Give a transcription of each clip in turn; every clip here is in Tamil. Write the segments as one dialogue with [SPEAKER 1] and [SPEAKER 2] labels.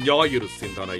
[SPEAKER 1] ஞாயிறு சிந்தனை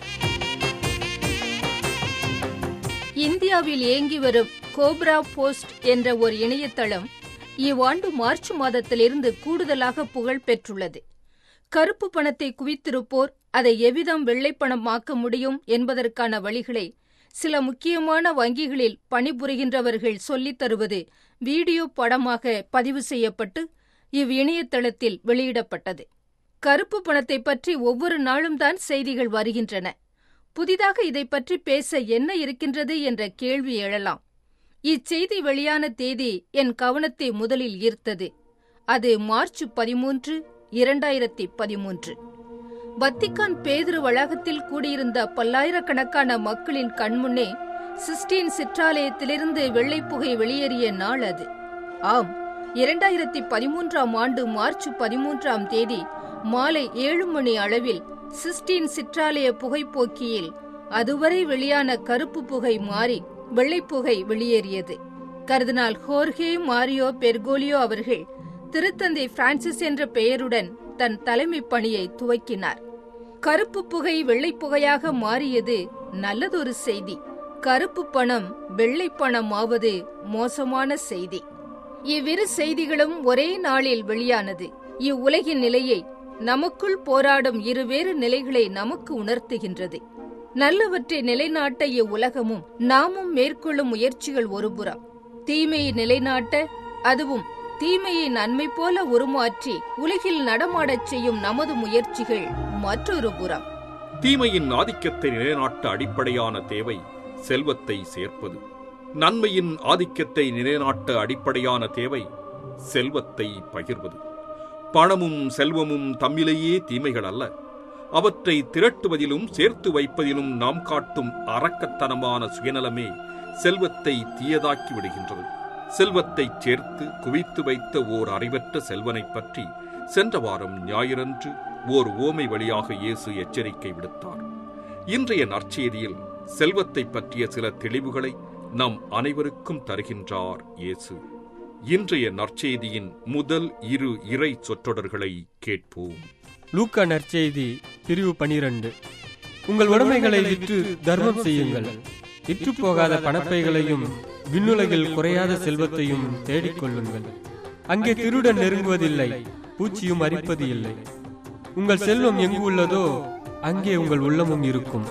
[SPEAKER 2] இந்தியாவில் இயங்கி வரும் கோப்ரா போஸ்ட் என்ற ஒரு இணையதளம் இவ்வாண்டு மார்ச் மாதத்திலிருந்து கூடுதலாக புகழ் பெற்றுள்ளது கருப்பு பணத்தை குவித்திருப்போர் அதை எவ்விதம் வெள்ளைப்பணமாக்க முடியும் என்பதற்கான வழிகளை சில முக்கியமான வங்கிகளில் பணிபுரிகின்றவர்கள் சொல்லித் தருவது வீடியோ படமாக பதிவு செய்யப்பட்டு இவ் இணையதளத்தில் வெளியிடப்பட்டது கருப்பு பணத்தை பற்றி ஒவ்வொரு நாளும் தான் செய்திகள் வருகின்றன புதிதாக இதை பற்றி பேச என்ன இருக்கின்றது என்ற கேள்வி எழலாம் இச்செய்தி வெளியான தேதி என் கவனத்தை முதலில் ஈர்த்தது அது மார்ச் பதிமூன்று இரண்டாயிரத்தி பதிமூன்று வத்திக்கான் பேதுரு வளாகத்தில் கூடியிருந்த பல்லாயிரக்கணக்கான மக்களின் கண்முன்னே சிஸ்டீன் சிற்றாலயத்திலிருந்து வெள்ளைப்புகை வெளியேறிய நாள் அது ஆம் இரண்டாயிரத்தி பதிமூன்றாம் ஆண்டு மார்ச் பதிமூன்றாம் தேதி மாலை ஏழு மணி அளவில் சிஸ்டீன் சிற்றாலய புகைப்போக்கியில் அதுவரை வெளியான கருப்பு புகை மாறி வெள்ளைப்புகை வெளியேறியது கர்தினால் ஹோர்கே மாரியோ பெர்கோலியோ அவர்கள் திருத்தந்தை பிரான்சிஸ் என்ற பெயருடன் தன் தலைமை பணியை துவக்கினார் கருப்பு புகை வெள்ளைப்புகையாக மாறியது நல்லதொரு செய்தி கருப்பு பணம் வெள்ளை பணம் ஆவது மோசமான செய்தி இவ்விரு செய்திகளும் ஒரே நாளில் வெளியானது இவ்வுலகின் நிலையை நமக்குள் போராடும் இருவேறு நிலைகளை நமக்கு உணர்த்துகின்றது நல்லவற்றை நிலைநாட்ட இவ்வுலகமும் நாமும் மேற்கொள்ளும் முயற்சிகள் ஒருபுறம் தீமையை நிலைநாட்ட அதுவும் தீமையை நன்மை போல உருமாற்றி உலகில் நடமாடச் செய்யும் நமது முயற்சிகள் மற்றொரு புறம்
[SPEAKER 1] தீமையின் ஆதிக்கத்தை நிலைநாட்ட அடிப்படையான தேவை செல்வத்தை சேர்ப்பது நன்மையின் ஆதிக்கத்தை நிலைநாட்ட அடிப்படையான தேவை செல்வத்தை பகிர்வது பணமும் செல்வமும் தம்மிலேயே தீமைகள் அல்ல அவற்றை திரட்டுவதிலும் சேர்த்து வைப்பதிலும் நாம் காட்டும் அரக்கத்தனமான சுயநலமே செல்வத்தை தீயதாக்கி விடுகின்றது செல்வத்தை சேர்த்து குவித்து வைத்த ஓர் அறிவற்ற செல்வனைப் பற்றி சென்ற வாரம் ஞாயிறன்று ஓர் ஓமை வழியாக இயேசு எச்சரிக்கை விடுத்தார் இன்றைய நற்செய்தியில் செல்வத்தை பற்றிய சில தெளிவுகளை நம் அனைவருக்கும் தருகின்றார் இயேசு இன்றைய நற்செய்தியின் முதல் இரு இறை சொற்றொடர்களை கேட்போம்
[SPEAKER 3] லூக்கா நற்செய்தி பிரிவு பனிரண்டு உங்கள் உடைமைகளை விற்று தர்மம் செய்யுங்கள் விற்று போகாத பணப்பைகளையும் விண்ணுலகில் குறையாத செல்வத்தையும் தேடிக் கொள்ளுங்கள் அங்கே திருடன் நெருங்குவதில்லை பூச்சியும் அரிப்பது இல்லை உங்கள் செல்வம் எங்கு உள்ளதோ அங்கே உங்கள் உள்ளமும் இருக்கும்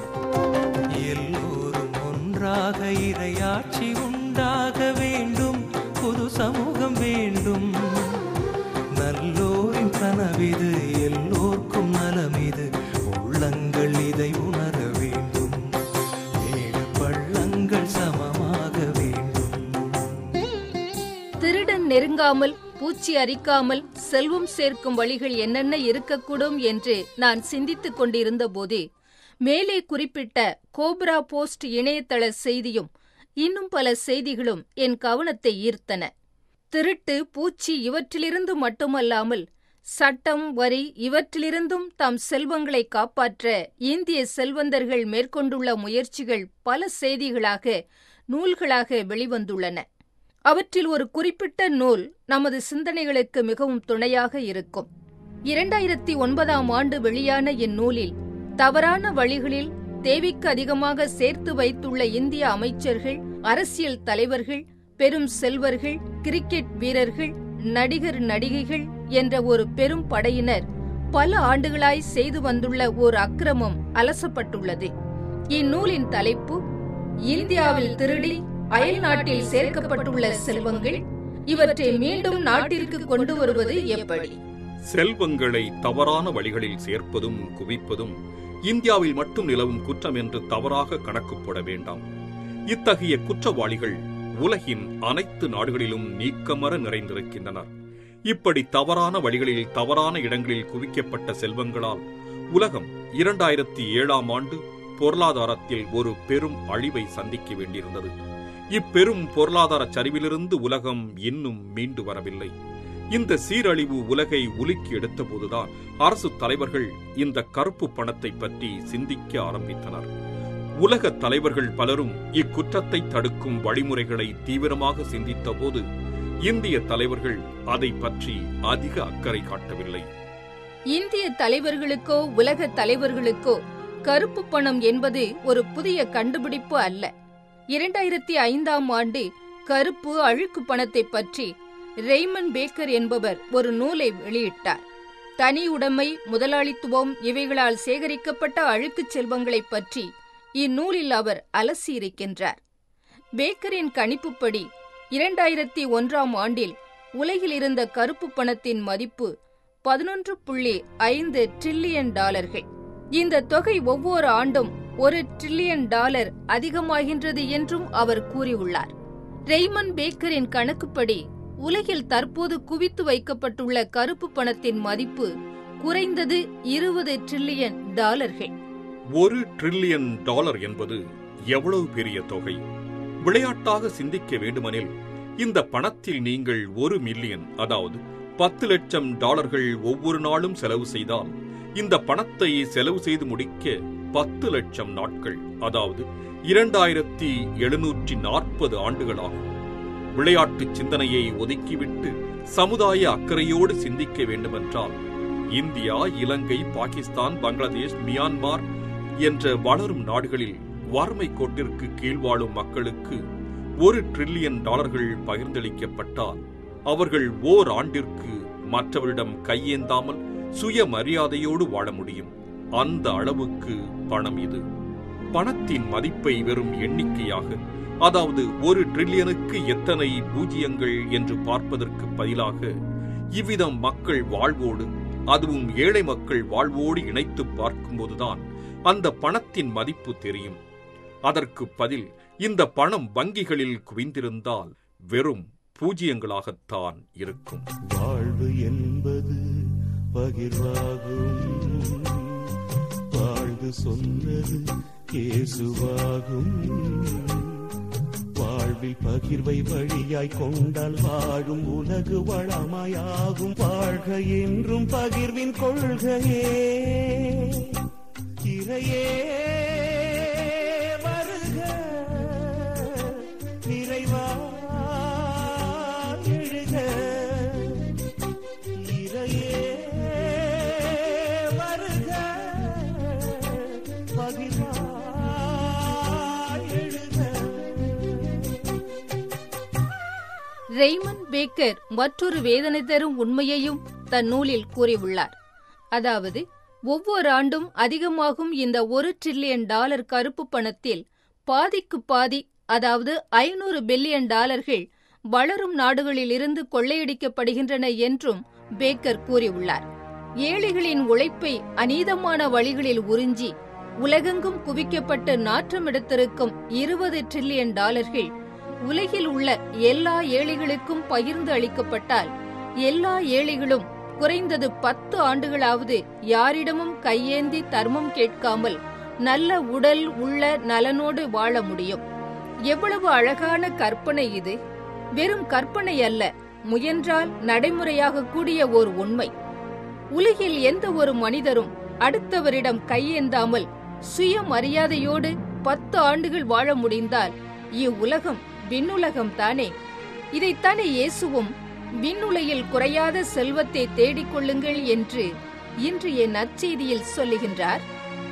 [SPEAKER 4] எல்லோரும் ஒன்றாக இறையாட்சி உண்டாக வேண்டும் புது சமூகம் வேண்டும் நல்லோரின் கனவிது எல்லோர்க்கும் நலமிது உள்ளங்கள் இதை உணர வேண்டும் ஏழு பள்ளங்கள் சமமாக வேண்டும்
[SPEAKER 2] திருடன் நெருங்காமல் பூச்சி அரிக்காமல் செல்வம் சேர்க்கும் வழிகள் என்னென்ன இருக்கக்கூடும் என்று நான் சிந்தித்துக் கொண்டிருந்த போதே மேலே குறிப்பிட்ட கோப்ரா போஸ்ட் இணையதள செய்தியும் இன்னும் பல செய்திகளும் என் கவனத்தை ஈர்த்தன திருட்டு பூச்சி இவற்றிலிருந்து மட்டுமல்லாமல் சட்டம் வரி இவற்றிலிருந்தும் தம் செல்வங்களை காப்பாற்ற இந்திய செல்வந்தர்கள் மேற்கொண்டுள்ள முயற்சிகள் பல செய்திகளாக நூல்களாக வெளிவந்துள்ளன அவற்றில் ஒரு குறிப்பிட்ட நூல் நமது சிந்தனைகளுக்கு மிகவும் துணையாக இருக்கும் இரண்டாயிரத்தி ஒன்பதாம் ஆண்டு வெளியான இந்நூலில் தவறான வழிகளில் தேவைக்கு அதிகமாக சேர்த்து வைத்துள்ள இந்திய அமைச்சர்கள் அரசியல் தலைவர்கள் பெரும் செல்வர்கள் கிரிக்கெட் வீரர்கள் நடிகர் நடிகைகள் என்ற ஒரு பெரும் படையினர் பல ஆண்டுகளாய் செய்து வந்துள்ள ஓர் அக்கிரமம் அலசப்பட்டுள்ளது இந்நூலின் தலைப்பு இந்தியாவில் திருடி அயல் நாட்டில் சேர்க்கப்பட்டுள்ள செல்வங்கள் இவற்றை மீண்டும் நாட்டிற்கு கொண்டு வருவது எப்படி
[SPEAKER 1] செல்வங்களை தவறான வழிகளில் சேர்ப்பதும் குவிப்பதும் இந்தியாவில் மட்டும் நிலவும் குற்றம் என்று தவறாக கணக்கு போட வேண்டாம் இத்தகைய குற்றவாளிகள் உலகின் அனைத்து நாடுகளிலும் நீக்கமர நிறைந்திருக்கின்றனர் இப்படி தவறான வழிகளில் தவறான இடங்களில் குவிக்கப்பட்ட செல்வங்களால் உலகம் இரண்டாயிரத்தி ஏழாம் ஆண்டு பொருளாதாரத்தில் ஒரு பெரும் அழிவை சந்திக்க வேண்டியிருந்தது இப்பெரும் பொருளாதார சரிவிலிருந்து உலகம் இன்னும் மீண்டு வரவில்லை இந்த சீரழிவு உலகை உலுக்கி எடுத்தபோதுதான் அரசு தலைவர்கள் இந்த கருப்பு பணத்தை பற்றி சிந்திக்க ஆரம்பித்தனர் உலக தலைவர்கள் பலரும் இக்குற்றத்தை தடுக்கும் வழிமுறைகளை தீவிரமாக சிந்தித்தபோது இந்திய தலைவர்கள் அதை பற்றி அதிக அக்கறை காட்டவில்லை
[SPEAKER 2] இந்திய தலைவர்களுக்கோ உலக தலைவர்களுக்கோ கருப்பு பணம் என்பது ஒரு புதிய கண்டுபிடிப்பு அல்ல இரண்டாயிரத்தி ஐந்தாம் ஆண்டு கருப்பு அழுக்கு பணத்தை பற்றி ரெய்மன் பேக்கர் என்பவர் ஒரு நூலை வெளியிட்டார் தனி உடைமை முதலாளித்துவம் இவைகளால் சேகரிக்கப்பட்ட அழுக்குச் செல்வங்களைப் பற்றி இந்நூலில் அவர் அலசியிருக்கின்றார் பேக்கரின் கணிப்புப்படி இரண்டாயிரத்தி ஒன்றாம் ஆண்டில் உலகில் இருந்த கருப்பு பணத்தின் மதிப்பு பதினொன்று புள்ளி ஐந்து டிரில்லியன் டாலர்கள் இந்த தொகை ஒவ்வொரு ஆண்டும் ஒரு டிரில்லியன் டாலர் அதிகமாகின்றது என்றும் அவர் கூறியுள்ளார் ரெய்மன் பேக்கரின் கணக்குப்படி உலகில் தற்போது குவித்து வைக்கப்பட்டுள்ள கருப்பு பணத்தின் மதிப்பு குறைந்தது இருபது டிரில்லியன் டாலர்கள்
[SPEAKER 1] ஒரு டிரில்லியன் டாலர் என்பது எவ்வளவு பெரிய தொகை விளையாட்டாக சிந்திக்க வேண்டுமெனில் இந்த பணத்தில் நீங்கள் ஒரு மில்லியன் அதாவது பத்து லட்சம் டாலர்கள் ஒவ்வொரு நாளும் செலவு செய்தால் இந்த பணத்தை செலவு செய்து முடிக்க பத்து லட்சம் நாட்கள் அதாவது இரண்டாயிரத்தி எழுநூற்றி நாற்பது ஆண்டுகள் ஆகும் விளையாட்டு சிந்தனையை ஒதுக்கிவிட்டு சமுதாய அக்கறையோடு சிந்திக்க வேண்டுமென்றால் இந்தியா இலங்கை பாகிஸ்தான் பங்களாதேஷ் மியான்மார் என்ற வளரும் நாடுகளில் வறுமை கோட்டிற்கு கீழ் வாழும் மக்களுக்கு ஒரு டிரில்லியன் டாலர்கள் பகிர்ந்தளிக்கப்பட்டால் அவர்கள் ஓர் ஆண்டிற்கு மற்றவரிடம் கையேந்தாமல் சுயமரியாதையோடு வாழ முடியும் அந்த அளவுக்கு பணம் இது பணத்தின் மதிப்பை வெறும் எண்ணிக்கையாக அதாவது ஒரு டிரில்லியனுக்கு எத்தனை பூஜ்ஜியங்கள் என்று பார்ப்பதற்கு பதிலாக இவ்விதம் மக்கள் வாழ்வோடு அதுவும் ஏழை மக்கள் வாழ்வோடு இணைத்து பார்க்கும்போதுதான் அந்த பணத்தின் மதிப்பு தெரியும் அதற்கு பதில் இந்த பணம் வங்கிகளில் குவிந்திருந்தால் வெறும் பூஜ்ஜியங்களாகத்தான் இருக்கும்
[SPEAKER 5] வாழ்வு என்பது பகிர்வாகும் வாழ்வு சொன்னது இயேசுவாகும் வாழ்வில் பகிர்வை வழியாய் கொண்டால் வாழும் உலகு வளமாயாகும் வாழ்க என்றும் பகிர்வின் கொள்கையே இறையே வருக நிறைவா எழுக இறையே வருக பகிர்வாய் எழுக
[SPEAKER 2] ரெய்மன் பேக்கர் மற்றொரு வேதனை தரும் உண்மையையும் தன் நூலில் கூறியுள்ளார் அதாவது ஒவ்வொரு ஆண்டும் அதிகமாகும் இந்த ஒரு டிரில்லியன் டாலர் கருப்பு பணத்தில் பாதிக்கு பாதி அதாவது ஐநூறு பில்லியன் டாலர்கள் வளரும் நாடுகளிலிருந்து கொள்ளையடிக்கப்படுகின்றன என்றும் பேக்கர் கூறியுள்ளார் ஏழைகளின் உழைப்பை அநீதமான வழிகளில் உறிஞ்சி உலகெங்கும் குவிக்கப்பட்டு நாற்றமெடுத்திருக்கும் இருபது டிரில்லியன் டாலர்கள் உலகில் உள்ள எல்லா ஏழைகளுக்கும் பகிர்ந்து அளிக்கப்பட்டால் எல்லா ஏழைகளும் குறைந்தது பத்து ஆண்டுகளாவது யாரிடமும் கையேந்தி தர்மம் கேட்காமல் நல்ல உடல் உள்ள நலனோடு வாழ முடியும் எவ்வளவு அழகான கற்பனை இது வெறும் கற்பனை அல்ல முயன்றால் நடைமுறையாக கூடிய ஓர் உண்மை உலகில் எந்த ஒரு மனிதரும் அடுத்தவரிடம் கையேந்தாமல் சுயமரியாதையோடு பத்து ஆண்டுகள் வாழ முடிந்தால் இவ்வுலகம் விண்ணுலகம் தானே இதைத்தானே இயேசுவும் விண்ணுலையில் குறையாத செல்வத்தை தேடிக் கொள்ளுங்கள் என்று இன்றைய நற்செய்தியில் சொல்லுகின்றார்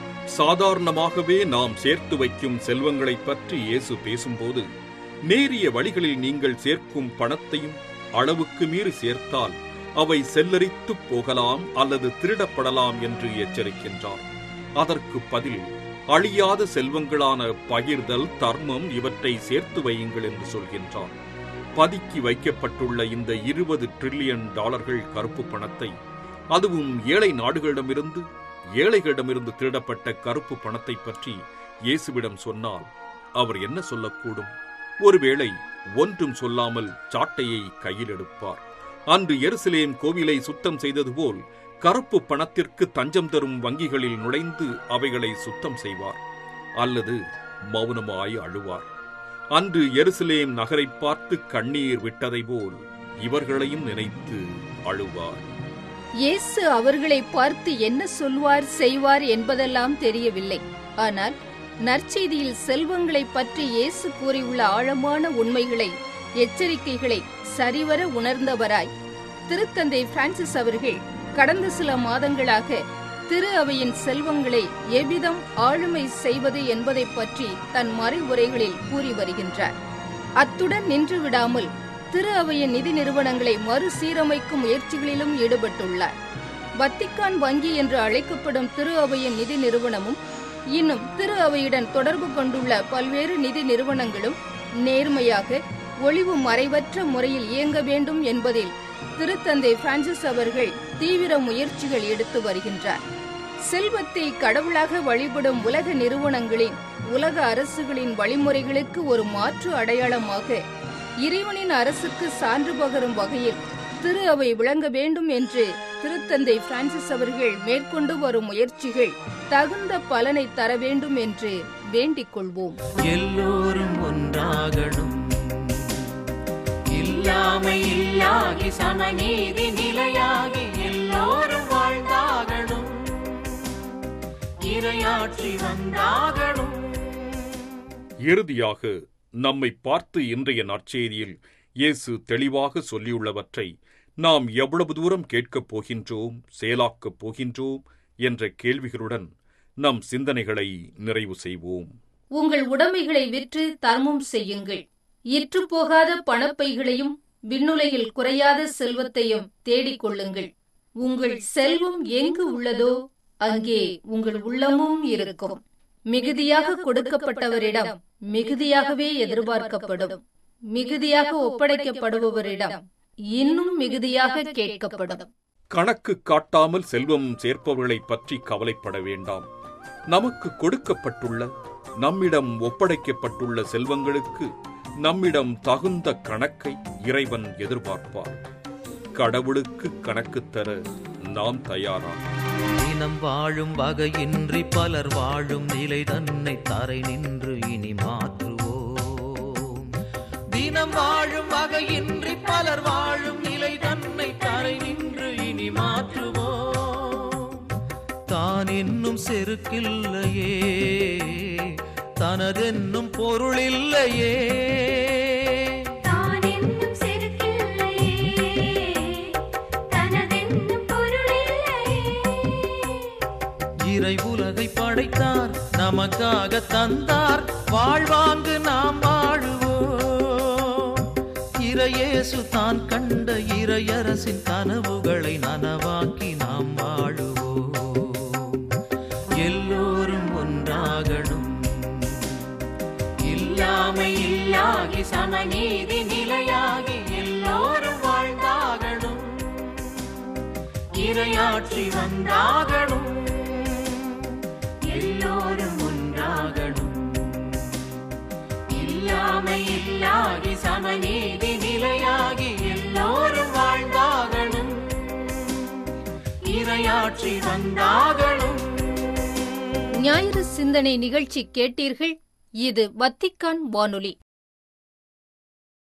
[SPEAKER 1] சாதாரணமாகவே நாம் சேர்த்து வைக்கும் செல்வங்களைப் பற்றி இயேசு பேசும்போது நேரிய வழிகளில் நீங்கள் சேர்க்கும் பணத்தையும் அளவுக்கு மீறி சேர்த்தால் அவை செல்லரித்துப் போகலாம் அல்லது திருடப்படலாம் என்று எச்சரிக்கின்றார் அதற்கு பதில் அழியாத செல்வங்களான பகிர்தல் தர்மம் இவற்றை சேர்த்து வையுங்கள் என்று சொல்கின்றார் பதுக்கி வைக்கப்பட்டுள்ள இந்த இருபது டிரில்லியன் டாலர்கள் கருப்பு பணத்தை அதுவும் ஏழை நாடுகளிடமிருந்து ஏழைகளிடமிருந்து திருடப்பட்ட கருப்பு பணத்தை பற்றி இயேசுவிடம் சொன்னால் அவர் என்ன சொல்லக்கூடும் ஒருவேளை ஒன்றும் சொல்லாமல் சாட்டையை கையில் எடுப்பார் அன்று எருசலேம் கோவிலை சுத்தம் செய்தது போல் கருப்பு பணத்திற்கு தஞ்சம் தரும் வங்கிகளில் நுழைந்து அவைகளை சுத்தம் செய்வார் அல்லது மௌனமாய் அழுவார் அன்று எருசலேம் நகரை பார்த்து கண்ணீர் விட்டதை போல் இவர்களையும் நினைத்து அழுவார்
[SPEAKER 2] இயேசு அவர்களை பார்த்து என்ன சொல்வார் செய்வார் என்பதெல்லாம் தெரியவில்லை ஆனால் நற்செய்தியில் செல்வங்களை பற்றி இயேசு கூறியுள்ள ஆழமான உண்மைகளை எச்சரிக்கைகளை சரிவர உணர்ந்தவராய் திருத்தந்தை பிரான்சிஸ் அவர்கள் கடந்த சில மாதங்களாக திரு அவையின் செல்வங்களை எவ்விதம் ஆளுமை செய்வது என்பதை பற்றி தன் மறைவுரைகளில் கூறி வருகின்றார் அத்துடன் நின்று விடாமல் திரு அவையின் நிதி நிறுவனங்களை மறுசீரமைக்கும் முயற்சிகளிலும் ஈடுபட்டுள்ளார் வத்திக்கான் வங்கி என்று அழைக்கப்படும் திரு அவையின் நிதி நிறுவனமும் இன்னும் திரு அவையுடன் தொடர்பு கொண்டுள்ள பல்வேறு நிதி நிறுவனங்களும் நேர்மையாக ஒளிவு மறைவற்ற முறையில் இயங்க வேண்டும் என்பதில் திருத்தந்தை பிரான்சிஸ் அவர்கள் தீவிர முயற்சிகள் எடுத்து வருகின்றார் செல்வத்தை கடவுளாக வழிபடும் உலக நிறுவனங்களின் உலக அரசுகளின் வழிமுறைகளுக்கு ஒரு மாற்று அடையாளமாக இறைவனின் அரசுக்கு சான்று பகரும் வகையில் திரு அவை விளங்க வேண்டும் என்று திருத்தந்தை பிரான்சிஸ் அவர்கள் மேற்கொண்டு வரும் முயற்சிகள் தகுந்த பலனை தர வேண்டும் என்று வேண்டிக் கொள்வோம்
[SPEAKER 4] எல்லோரும் ஒன்றாகணும் இல்லாமை இல்லாகி சமநீதி நிலையாகி எல்லோரும் வாழ்ந்தாகணும் இரையாற்றி வந்தாகணும்
[SPEAKER 1] இறுதியாக நம்மை பார்த்து இன்றைய நற்செய்தியில் இயேசு தெளிவாக சொல்லியுள்ளவற்றை நாம் எவ்வளவு தூரம் கேட்கப் போகின்றோம் செயலாக்கப் போகின்றோம் என்ற கேள்விகளுடன் நம் சிந்தனைகளை நிறைவு செய்வோம்
[SPEAKER 2] உங்கள் உடைமைகளை விற்று தர்மம் செய்யுங்கள் இற்று போகாத பணப்பைகளையும் விண்ணுலையில் குறையாத செல்வத்தையும் தேடிக் கொள்ளுங்கள் உங்கள் செல்வம் எங்கு உள்ளதோ அங்கே உங்கள் உள்ளமும் இருக்கும் மிகுதியாக கொடுக்கப்பட்டவரிடம் மிகுதியாகவே எதிர்பார்க்கப்படும் மிகுதியாக ஒப்படைக்கப்படுபவரிடம் இன்னும் மிகுதியாக கேட்கப்படும்
[SPEAKER 1] கணக்கு காட்டாமல் செல்வம் சேர்ப்பவர்களைப் பற்றி கவலைப்பட வேண்டாம் நமக்கு கொடுக்கப்பட்டுள்ள நம்மிடம் ஒப்படைக்கப்பட்டுள்ள செல்வங்களுக்கு நம்மிடம் தகுந்த கணக்கை இறைவன் எதிர்பார்ப்பார் கடவுளுக்கு கணக்கு தர நாம் தயாரா
[SPEAKER 4] தினம் வாழும் வகையின்றி பலர் வாழும் நிலை தன்னை தரை நின்று இனி மாற்றுவோம் தினம் வாழும் வகையின்றி பலர் வாழும் நிலை தன்னை தரை நின்று இனி மாற்றுவோம் தான் என்னும் செருக்கில்லையே தனதென்னும் பொருள் இல்லையே
[SPEAKER 6] தான் என்னும் செருக்கில்லையே தனதென்னும் பொருளில்லையே
[SPEAKER 4] இறை உலகை படைத்தார் நமக்காக தந்தார் வாழ்வாங்கு நாம் வாழுவோம் இறையேசு தான் கண்ட இறையரசின் கனவுகளை நனவாக்கி நாம் வாழுவோம் எல்லோரும் ஒன்றாகணும் இல்லாமை இல்லாகி சமநீதி நிலையாகி எல்லோரும் வாழ்ந்தாகணும் இரையாற்றி வந்தாகணும் எல்லோரும் ஒன்றாகணும் இல்லாமை இல்லாகி சமநீதி நிலையாகி எல்லோரும் வாழ்ந்தாகணும் இரையாற்றி வந்தாகணும்
[SPEAKER 2] ஞாயிறு சிந்தனை நிகழ்ச்சி கேட்டீர்கள் இது வத்திக்கான் வானொலி